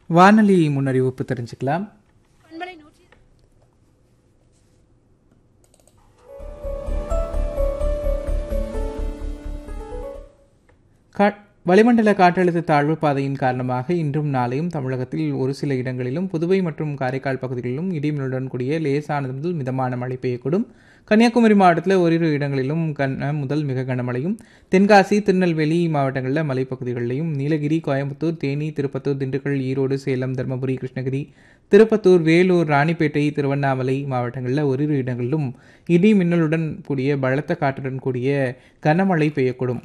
வானொலி முன்னறிவிப்பு தெரிஞ்சுக்கலாம் பண்பலை நூற்றி கா- வளிமண்டல காற்றழுத்த தாழ்வு பாதையின் காரணமாக இன்றும் நாளையும் தமிழகத்தில் ஒரு சில இடங்களிலும் புதுவை மற்றும் காரைக்கால் பகுதிகளிலும் இடிமின்னலுடன் கூடிய லேசானது முதல் மிதமான மழை பெய்யக்கூடும் கன்னியாகுமரி மாவட்டத்தில் ஓரிரு இடங்களிலும் கன முதல் மிக கனமழையும் தென்காசி திருநெல்வேலி மாவட்டங்களில் மலைப்பகுதிகளிலும் நீலகிரி கோயம்புத்தூர் தேனி திருப்பத்தூர் திண்டுக்கல் ஈரோடு சேலம் தருமபுரி கிருஷ்ணகிரி திருப்பத்தூர் வேலூர் ராணிப்பேட்டை திருவண்ணாமலை மாவட்டங்களில் ஓரிரு இடங்களிலும் இடி மின்னலுடன் கூடிய பலத்த காற்றுடன் கூடிய கனமழை பெய்யக்கூடும்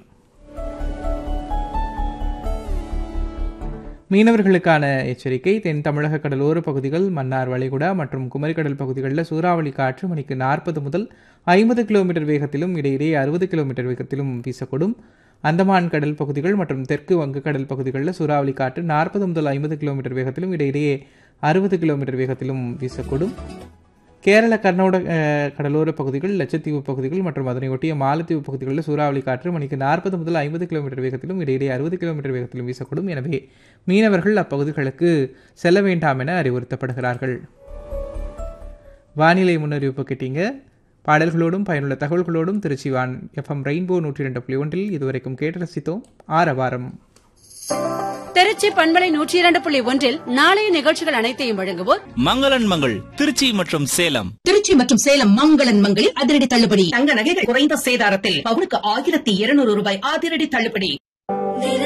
மீனவர்களுக்கான எச்சரிக்கை தென் தமிழக கடலோர பகுதிகள் மன்னார் வளைகுடா மற்றும் குமரிக்கடல் பகுதிகளில் சூறாவளி காற்று மணிக்கு நாற்பது முதல் ஐம்பது கிலோமீட்டர் வேகத்திலும் இடையிடையே அறுபது கிலோமீட்டர் வேகத்திலும் வீசக்கூடும் அந்தமான் கடல் பகுதிகள் மற்றும் தெற்கு வங்கக்கடல் பகுதிகளில் சூறாவளி காற்று நாற்பது முதல் ஐம்பது கிலோமீட்டர் வேகத்திலும் இடையிடையே அறுபது கிலோமீட்டர் வேகத்திலும் வீசக்கூடும் கேரள கர்நாடக அஹ், கடலோர பகுதிகள் லட்சத்தீவு பகுதிகள் மற்றும் அதனை ஒட்டிய மாலத்தீவு பகுதிகளில் சூறாவளி காற்று மணிக்கு நாற்பது முதல் ஐம்பது கிலோமீட்டர் வேகத்திலும் இடையிடையே அறுபது கிலோமீட்டர் வேகத்திலும் வீசக்கூடும் எனவே மீனவர்கள் அப்பகுதிகளுக்கு செல்ல வேண்டாம் என அறிவுறுத்தப்படுகிறார்கள் வானிலை முன்னறிவிப்பு கேட்டீங்க பாடல்களோடும் பயனுள்ள தகவல்களோடும் திருச்சி வான் எஃப்எம் ரெயின்போ நூற்றி ரெண்டு புள்ளி ஒன்றில் இதுவரைக்கும் கேட்டு ரசித்தோம் ஆரவாரம் திருச்சி பண்பலை நூற்றி இரண்டு புள்ளி ஒன்றில் நாளைய நிகழ்ச்சிகள் அனைத்தையும் வழங்குவோர் மங்களன் மங்கள் திருச்சி மற்றும் சேலம் திருச்சி மற்றும் சேலம் மங்களன் மங்களில் அதிரடி தள்ளுபடி தங்க நகைகள் குறைந்த சேதாரத்தில் பவுனுக்கு ஆயிரத்தி இருநூறு ரூபாய் அதிரடி தள்ளுபடி